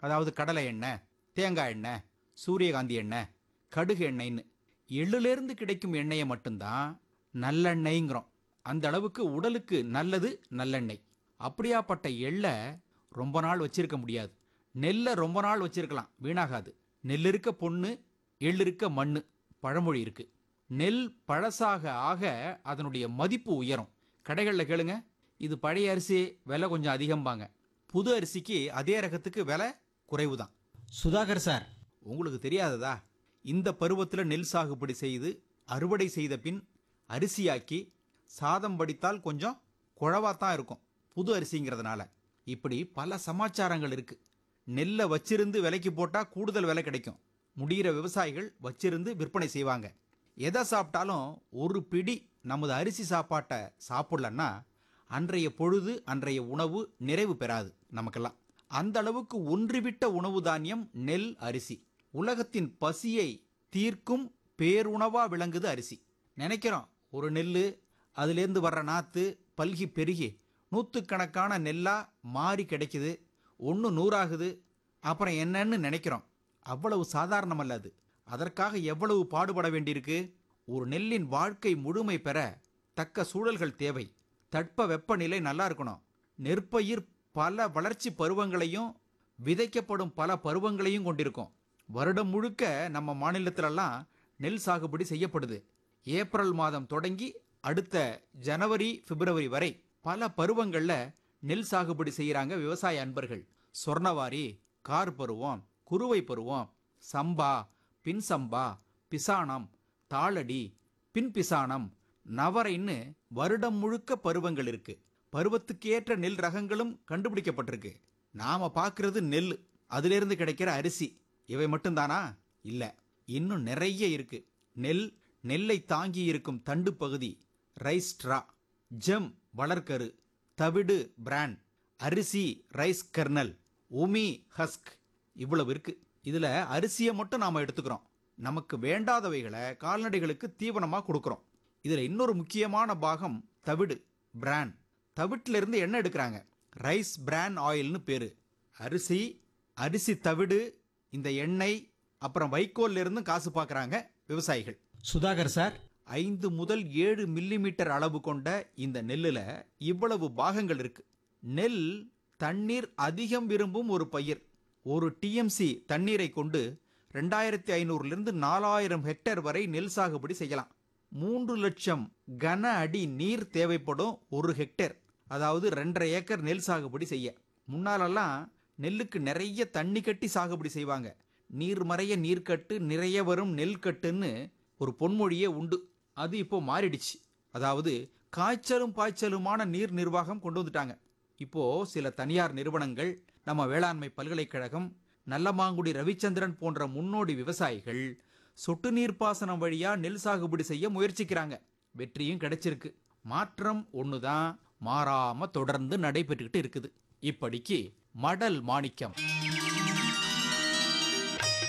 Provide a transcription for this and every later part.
அதாவது கடலை எண்ணெய் தேங்காய் எண்ணெய் சூரியகாந்தி எண்ணெய் கடுகு எண்ணெய்ன்னு எள்ளுலேருந்து கிடைக்கும் எண்ணெயை மட்டும்தான் நல்லெண்ணெய்ங்கிறோம் அந்த அளவுக்கு உடலுக்கு நல்லது நல்லெண்ணெய் அப்படியாப்பட்ட எள்ளை ரொம்ப நாள் வச்சிருக்க முடியாது நெல்லை ரொம்ப நாள் வச்சிருக்கலாம் வீணாகாது நெல் இருக்க பொண்ணு எள் இருக்க மண்ணு பழமொழி இருக்கு நெல் பழசாக ஆக அதனுடைய மதிப்பு உயரும் கடைகளில் கேளுங்க இது பழைய அரிசி விலை கொஞ்சம் அதிகம்பாங்க புது அரிசிக்கு அதே ரகத்துக்கு விலை குறைவு தான் சுதாகர் சார் உங்களுக்கு தெரியாததா இந்த பருவத்தில் நெல் சாகுபடி செய்து அறுவடை செய்த பின் அரிசியாக்கி சாதம் வடித்தால் கொஞ்சம் குழவாத்தான் இருக்கும் புது அரிசிங்கிறதுனால இப்படி பல சமாச்சாரங்கள் இருக்கு நெல்லை வச்சிருந்து விலைக்கு போட்டால் கூடுதல் விலை கிடைக்கும் முடிகிற விவசாயிகள் வச்சிருந்து விற்பனை செய்வாங்க எதை சாப்பிட்டாலும் ஒரு பிடி நமது அரிசி சாப்பாட்டை சாப்பிடலன்னா அன்றைய பொழுது அன்றைய உணவு நிறைவு பெறாது நமக்கெல்லாம் அந்த அளவுக்கு ஒன்றுவிட்ட உணவு தானியம் நெல் அரிசி உலகத்தின் பசியை தீர்க்கும் பேருணவா விளங்குது அரிசி நினைக்கிறோம் ஒரு நெல் அதுலேருந்து வர்ற நாத்து பல்கி பெருகி நூற்றுக்கணக்கான நெல்லா மாறி கிடைக்குது ஒன்று நூறாகுது அப்புறம் என்னன்னு நினைக்கிறோம் அவ்வளவு சாதாரணம் அல்ல அது அதற்காக எவ்வளவு பாடுபட வேண்டியிருக்கு ஒரு நெல்லின் வாழ்க்கை முழுமை பெற தக்க சூழல்கள் தேவை தட்ப வெப்பநிலை நல்லா இருக்கணும் நெற்பயிர் பல வளர்ச்சி பருவங்களையும் விதைக்கப்படும் பல பருவங்களையும் கொண்டிருக்கும் வருடம் முழுக்க நம்ம மாநிலத்திலெல்லாம் நெல் சாகுபடி செய்யப்படுது ஏப்ரல் மாதம் தொடங்கி அடுத்த ஜனவரி பிப்ரவரி வரை பல பருவங்களில் நெல் சாகுபடி செய்கிறாங்க விவசாய அன்பர்கள் சொர்ணவாரி கார் பருவம் குறுவை பருவம் சம்பா பின் சம்பா பிசானம் தாளடி பின் பிசானம் நவரைன்னு வருடம் முழுக்க பருவங்கள் இருக்கு பருவத்துக்கு ஏற்ற நெல் ரகங்களும் கண்டுபிடிக்கப்பட்டிருக்கு நாம பார்க்கிறது நெல் அதிலிருந்து கிடைக்கிற அரிசி இவை மட்டும்தானா இல்ல இன்னும் நிறைய இருக்கு நெல் நெல்லை தாங்கி இருக்கும் தண்டு பகுதி ரைஸ் ஸ்ட்ரா ஜெம் வளர்க்கரு தவிடு பிராண்ட் அரிசி ரைஸ் கர்னல் உமி ஹஸ்க் இவ்வளவு இருக்கு இதுல அரிசியை மட்டும் நாம எடுத்துக்கிறோம் நமக்கு வேண்டாதவைகளை கால்நடைகளுக்கு தீவனமா கொடுக்கிறோம் இதுல இன்னொரு முக்கியமான பாகம் தவிடு பிரான் தவிட்டுல இருந்து எண்ணெய் எடுக்கிறாங்க ரைஸ் பிரான் ஆயில்னு பேரு அரிசி அரிசி தவிடு இந்த எண்ணெய் அப்புறம் வைக்கோல்ல இருந்து காசு பார்க்கறாங்க விவசாயிகள் சுதாகர் சார் ஐந்து முதல் ஏழு மில்லிமீட்டர் அளவு கொண்ட இந்த நெல்லுல இவ்வளவு பாகங்கள் இருக்கு நெல் தண்ணீர் அதிகம் விரும்பும் ஒரு பயிர் ஒரு டிஎம்சி தண்ணீரை கொண்டு ரெண்டாயிரத்தி ஐநூறுலேருந்து நாலாயிரம் ஹெக்டேர் வரை நெல் சாகுபடி செய்யலாம் மூன்று லட்சம் கன அடி நீர் தேவைப்படும் ஒரு ஹெக்டேர் அதாவது ரெண்டரை ஏக்கர் நெல் சாகுபடி செய்ய முன்னாலெல்லாம் நெல்லுக்கு நிறைய தண்ணி கட்டி சாகுபடி செய்வாங்க நீர் மறைய நீர்க்கட்டு நிறைய வரும் நெல் கட்டுன்னு ஒரு பொன்மொழியே உண்டு அது இப்போ மாறிடுச்சு அதாவது காய்ச்சலும் பாய்ச்சலுமான நீர் நிர்வாகம் கொண்டு வந்துட்டாங்க இப்போ சில தனியார் நிறுவனங்கள் நம்ம வேளாண்மை பல்கலைக்கழகம் நல்லமாங்குடி ரவிச்சந்திரன் போன்ற முன்னோடி விவசாயிகள் சொட்டு நீர் பாசனம் வழியா நெல் சாகுபடி செய்ய முயற்சிக்கிறாங்க வெற்றியும் கிடைச்சிருக்கு மாற்றம் ஒண்ணுதான் மாறாம தொடர்ந்து நடைபெற்றுக்கிட்டு இருக்குது இப்படிக்கு மடல் மாணிக்கம்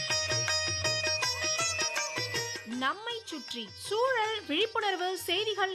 நம்மை சுற்றி சூழல் விழிப்புணர்வு செய்திகள்